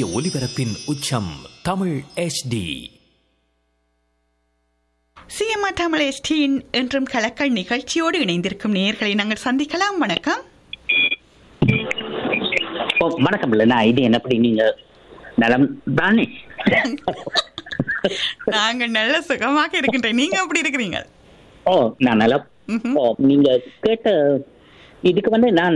ஒலிபரப்பின் உச்சம் Tamil HD CMR Tamil எஸ்டியின் என்றும் கலக்கல் நிகழ்ச்சியோடு இணைந்திருக்கும் நேயர்களை நாங்கள் சந்திக்கலாம் வணக்கம் ஓ வணக்கம் இல்லைண்ணா இது என்னப்படி நீங்க நலம் தானே நாங்கள் நல்ல சுகமாக இருக்கின்றோம் நீங்க எப்படி இருக்கிறீங்க ஓ நான் நலம் ம்ஹும். ஓ நீங்க கேட்ட இதுக்கு வந்து நான்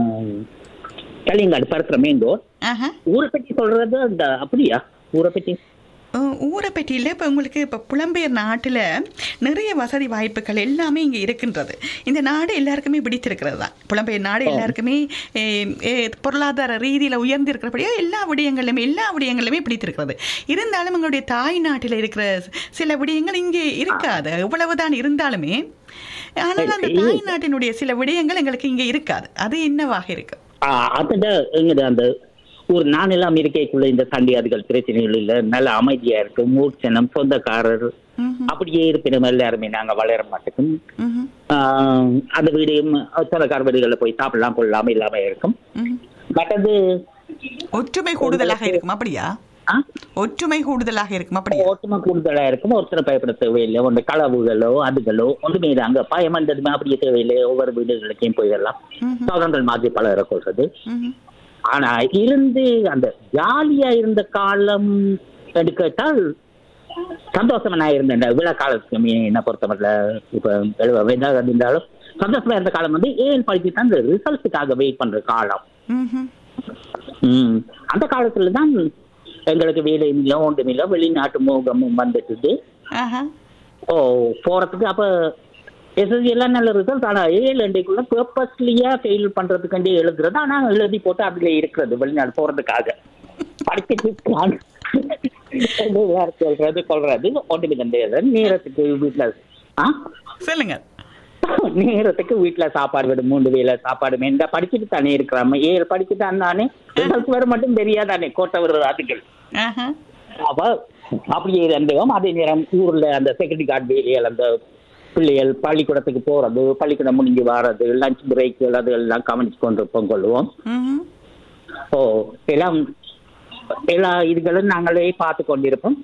கலிங்காடு பரசுறமேங்கோ ஆஹா. ஊரை பற்றி சொல்றது அந்த அப்படியா ஊரை பற்றி அஹ், ஊரை பற்றியில் இப்போ உங்களுக்கு இப்போ புலம்பெயர் நாட்டில் நிறைய வசதி வாய்ப்புகள் எல்லாமே இங்கே இருக்கின்றது இந்த நாடு எல்லாருக்குமே பிடித்திருக்கிறது தான் புலம்பெயர் நாடு எல்லாருக்குமே eh, eh, பொருளாதார ரீதியில் உயர்ந்திருக்கிறபடியோ எல்லா விடயங்களிலுமே எல்லா விடயங்களிலுமே பிடித்திருக்கிறது இருந்தாலும் எங்களுடைய தாய் நாட்டில் இருக்கிற சில விடயங்கள் இங்கே இருக்காது எவ்வளவுதான் இருந்தாலுமே ஆனால் அந்த தாய் நாட்டினுடைய சில விடயங்கள் எங்களுக்கு இங்கே இருக்காது அது என்னவாக இருக்கு அதுதான் எங்கட அந்த ஒரு நான் எல்லாம் இருக்கைக்குள்ள இந்த சண்டையாதுகள் பிரச்சனைகள் இல்ல நல்ல அமைதியா இருக்கு மூர்ச்சனம் சொந்தக்காரர் ம்ஹும். அப்படியே இருப்பினும் எல்லாருமே நாங்க வளர மாட்டோம் ம்ஹும். ஆஹ் அந்த வீடையும் சொந்தக்கார வீடுகளில் போய் சாப்பிடலாம் கொள்ளலாம் இல்லாம இருக்கும் ம்ஹும். மற்றது ஒற்றுமை கூடுதலாக இருக்கும் அப்படியா ஆ, ஒற்றுமை கூடுதலாக இருக்கும் அப்படியா ஓட்டமா கூடுதலா இருக்கும் ஒருத்தரை பயப்பட தேவையில்லை ஒன்று களவுகளோ அதுகளோ ஒன்றுமே இல்லை அங்க பயம் வந்ததுமே அப்படியே தேவையில்லை ஒவ்வொரு வீடுகளுக்கையும் போயிடலாம் ம்ஹும். சோதங்கள் மாதிரி பலரை கொள்றது ம்ஹும். ஆனா இருந்து அந்த ஜாலியா இருந்த காலம் என்று கேட்டால் சந்தோஷமா நான் இருந்தேன் விழா காலத்துக்கு என்ன பொறுத்தமட்டில் இப்ப எழுப வேண்டாம் இருந்தாலும் சந்தோஷமா இருந்த காலம் வந்து ஏன் படிச்சு தான் இந்த ரிசல்ட்டுக்காக வெயிட் பண்ற காலம் ம்ஹும். ம். அந்த காலத்துல தான் எங்களுக்கு வேலை இல்லை ஒன்றும் இல்லை வெளிநாட்டு மோகமும் வந்துட்டு ஆஹா. ஓ போறதுக்கு அப்ப எஸ்எஸ்சி எல்லாம் நல்ல ரிசல்ட் ஆனா ஏழு அண்டைக்குள்ள பேப்பர்ஸ்லயே ஃபெயில் பண்றதுக்காண்டி எழுதுறது ஆனா எழுதி போட்டு அதுல இருக்கிறது வெளிநாடு போறதுக்காக படிச்சுட்டு சொல்றது சொல்றது ஒன்றுமே கிடையாது நேரத்துக்கு வீட்டுல ஆ சொல்லுங்க நேரத்துக்கு வீட்டுல சாப்பாடு விடும் மூணு வேளை சாப்பாடு மெண்டா படிச்சுட்டு தானே இருக்கிறாம ஏழு படிச்சுட்டு அந்தானே ரிசல்ட் வர மட்டும் தெரியாதானே கோட்டை வர்ற அதுகள் ஆஹா. அப்ப அப்படியே இருந்தோம் அதே நேரம் ஊர்ல அந்த செக்யூரிட்டி கார்டு வேலைகள் அந்த பிள்ளைகள் பள்ளிக்கூடத்துக்கு போறது பள்ளிக்கூடம் முடிஞ்சு வர்றது லஞ்ச் பிரேக்குகள் அது எல்லாம் கவனிச்சு கொண்டிருப்போம் கொள்வோம் ம்ஹும். ஓ எல்லாம் எல்லா இதுகளும் நாங்களே பார்த்து கொண்டிருப்போம்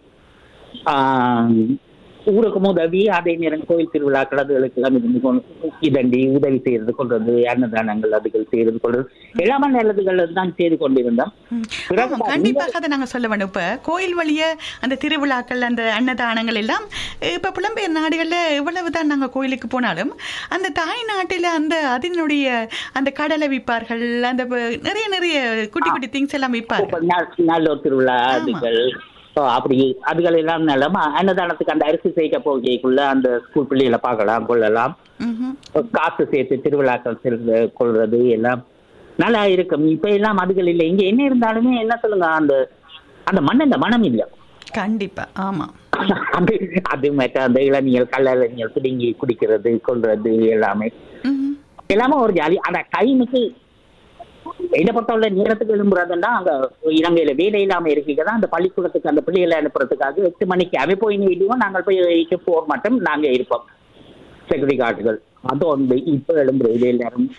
ஆஹ், ஊருக்கு உதவி அதே நேரம் கோயில் திருவிழாக்கள் அதுகளுக்கு எல்லாம் இருந்து கொண்டு இதண்டி உதவி செய்யறது கொள்றது அன்னதானங்கள் அதுகள் செய்யறது கொள்றது எல்லாமே நல்லதுகள் தான் செய்து கொண்டிருந்தோம் ம். பிறகு ஆமா, கண்டிப்பாக அதை நாங்க சொல்ல வேண்டும் இப்ப கோயில் வழிய அந்த திருவிழாக்கள் அந்த அன்னதானங்கள் எல்லாம் இப்ப புலம்பெயர் நாடுகள்ல எவ்வளவுதான் நாங்க கோயிலுக்கு போனாலும் அந்த தாய் நாட்டில அந்த அதனுடைய அந்த கடலை விற்பார்கள் அந்த ப- நிறைய நிறைய குட்டி குட்டி திங்ஸ் எல்லாம் விற்பார்கள் நல்- நல்லூர் திருவிழா அதுகள் ஓ, அப்படி அதுகள் எல்லாம் நல்ல அன்னதானத்துக்கு அந்த அரிசி சேர்க்க போகைக்குள்ள அந்த ஸ்கூல் பிள்ளைகளை பார்க்கலாம் கொள்ளலாம் ம்ஹும். காசு சேர்த்து திருவிழாக்கள் செல்வது கொள்றது எல்லாம் நல்லா இருக்கும் இப்ப எல்லாம் அதுகள் இல்லை இங்க என்ன இருந்தாலுமே என்ன சொல்லுங்க அந்த அந்த மண் அந்த மனம் இல்லை கண்டிப்பா ஆமா அது அது மற்ற அந்த இளநீர் கள்ள இளநீர் பிடுங்கி குடிக்கிறது கொள்றது எல்லாமே ம்ஹும். எல்லாமே ஒரு ஜாலி அந்த டைமுக்கு என்னை பொறுத்தவரை நேரத்துக்கு எழும்புறதுன்னா அங்க இலங்கையில வேலை இல்லாம இருக்கீங்க தான் அந்த பள்ளிக்கூடத்துக்கு அந்த பிள்ளைகளை அனுப்புறதுக்காக எட்டு மணிக்கு அவை போய் நீடுவோம் நாங்கள் போய் எயிட்டு ஃபோர் மட்டும் நாங்க இருப்போம் செக்யூரிட்டி கார்டுகள் அது ஒன்று இப்ப எழும்புறது எல்லாரும்